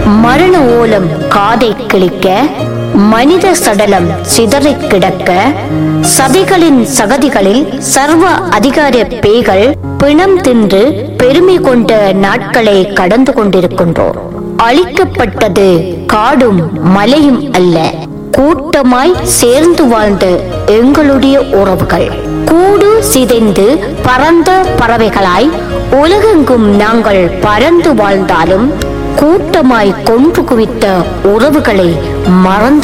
மரண ஓலம் காதை கிழிக்க மனித சடலம் சிதறிக் கிடக்க சதிகளின் சகதிகளில் சர்வ அதிகார பேய்கள் பிணம் தின்று பெருமை கொண்ட நாட்களை கடந்து கொண்டிருக்கின்றோம் அழிக்கப்பட்டது காடும் மலையும் அல்ல கூட்டமாய் சேர்ந்து வாழ்ந்த எங்களுடைய உறவுகள் கூடு சிதைந்து பறந்த பறவைகளாய் உலகெங்கும் நாங்கள் பறந்து வாழ்ந்தாலும் கூட்டமாய் கொன்று குவித்த உறவுகளை மறந்து